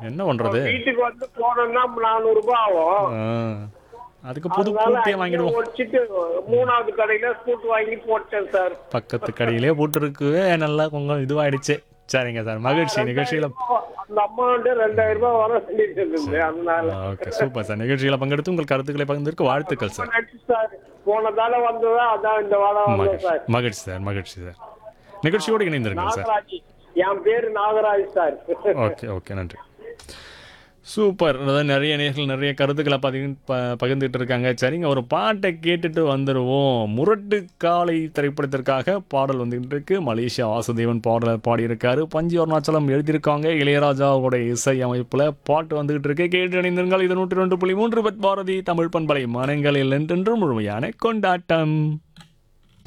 என்ன பண்றது வீட்டுக்கு வந்து போனோம்னா நானூறு ரூபாய் ஆகும் ஆ. அதுக்கு புது அதனால பூட்டே அங்கேயே வாங்கிடுவோம் ஒடிச்சிட்டு மூணாவது கடையில ஸ்கூட் வாங்கி போட்டேன் சார் பக்கத்து கடையிலே போட்டுருக்கு நல்லா கொஞ்சம் இதுவாயிடுச்சு சரிங்க சார் மகிழ்ச்சி நிகழ்ச்சியில அந்த அமௌண்ட் ரெண்டாயிரம் ரூபாய் வர சொல்லிட்டு இருந்தது அதனால ஓகே சூப்பர் சார் நிகழ்ச்சியில பங்கெடுத்து உங்கள் கருத்துக்களை பகிர்ந்திருக்கு வாழ்த்துக்கள் சார் நன்றி சார் போனதால வந்ததா அதான் இந்த வாரம் வந்தோம் மகிழ்ச்சி சார் மகிழ்ச்சி சார் மகிழ்ச்சி சார் நிகழ்ச்சியோடு இணைந்திருங்கள் சார் நாகராஜ் என் பேரு நாகராஜ் சார் ஓகே ஓகே நன்றி சூப்பர் அதாவது நிறைய நேர்கள் நிறைய கருத்துக்களை பதி ப பகிர்ந்துட்டு இருக்காங்க சரிங்க ஒரு பாட்டை கேட்டுட்டு வந்துடுவோம் முரட்டு காலை திரைப்படத்திற்காக பாடல் வந்துகிட்டு இருக்கு மலேசியா வாசுதேவன் பாடல் பாடியிருக்காரு பஞ்சு அருணாச்சலம் எழுதியிருக்காங்க இளையராஜாவோட இசை அமைப்பில் பாட்டு வந்துகிட்டு இருக்கு கேட்டு இணைந்திருங்கள் இது நூற்றி ரெண்டு புள்ளி மூன்று பத் பாரதி தமிழ் பண்பலை மனங்களில் என்றென்றும் முழுமையான கொண்டாட்டம்